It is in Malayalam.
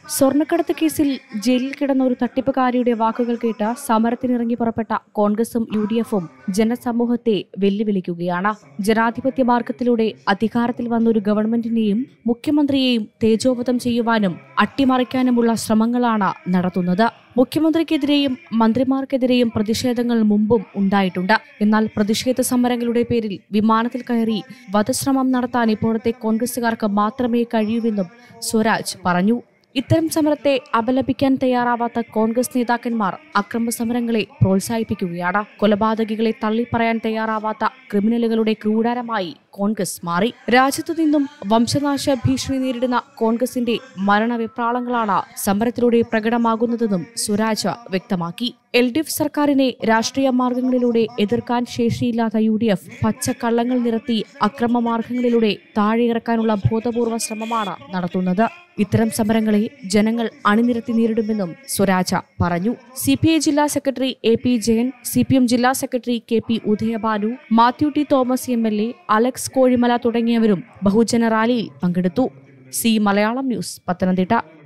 സ്വർണ്ണക്കടത്ത് കേസിൽ ജയിലിൽ കിടന്ന ഒരു തട്ടിപ്പുകാരിയുടെ വാക്കുകൾ കേട്ട് സമരത്തിനിറങ്ങി പുറപ്പെട്ട കോൺഗ്രസും യു ഡി എഫും ജനസമൂഹത്തെ വെല്ലുവിളിക്കുകയാണ് ജനാധിപത്യ മാർഗത്തിലൂടെ അധികാരത്തിൽ വന്ന ഒരു ഗവൺമെന്റിനെയും മുഖ്യമന്ത്രിയെയും തേജോവധം ചെയ്യുവാനും അട്ടിമറിക്കാനുമുള്ള ശ്രമങ്ങളാണ് നടത്തുന്നത് മുഖ്യമന്ത്രിക്കെതിരെയും മന്ത്രിമാർക്കെതിരെയും പ്രതിഷേധങ്ങൾ മുമ്പും ഉണ്ടായിട്ടുണ്ട് എന്നാൽ പ്രതിഷേധ സമരങ്ങളുടെ പേരിൽ വിമാനത്തിൽ കയറി വധശ്രമം നടത്താൻ ഇപ്പോഴത്തെ കോൺഗ്രസുകാർക്ക് മാത്രമേ കഴിയൂവെന്നും സ്വരാജ് പറഞ്ഞു ഇത്തരം സമരത്തെ അപലപിക്കാൻ തയ്യാറാവാത്ത കോൺഗ്രസ് നേതാക്കന്മാർ അക്രമ സമരങ്ങളെ പ്രോത്സാഹിപ്പിക്കുകയാണ് കൊലപാതകികളെ തള്ളിപ്പറയാൻ തയ്യാറാവാത്ത ക്രിമിനലുകളുടെ ക്രൂഡാരമായി കോൺഗ്രസ് മാറി രാജ്യത്തു നിന്നും വംശനാശ ഭീഷണി നേരിടുന്ന കോൺഗ്രസിന്റെ മരണവിപ്രാളങ്ങളാണ് സമരത്തിലൂടെ പ്രകടമാകുന്നതെന്നും സ്വരാജ് വ്യക്തമാക്കി എൽ ഡി എഫ് സർക്കാരിനെ രാഷ്ട്രീയ മാർഗങ്ങളിലൂടെ എതിർക്കാൻ ശേഷിയില്ലാത്ത യു ഡി എഫ് പച്ചക്കള്ളങ്ങൾ നിരത്തി അക്രമ മാർഗങ്ങളിലൂടെ താഴെയിറക്കാനുള്ള ബോധപൂർവ ശ്രമമാണ് നടത്തുന്നത് ഇത്തരം സമരങ്ങളെ ജനങ്ങൾ അണിനിരത്തി നേരിടുമെന്നും സ്വരാജ പറഞ്ഞു സി പി ഐ ജില്ലാ secretary A P Jayan C P M ജില്ലാ secretary K P Udayabalu Mathew T Thomas M L A Alex Kozhimala തുടങ്ങിയവരും ബഹുജന റാലിയിൽ പങ്കെടുത്തു സി മലയാളം ന്യൂസ് പത്തനംതിട്ട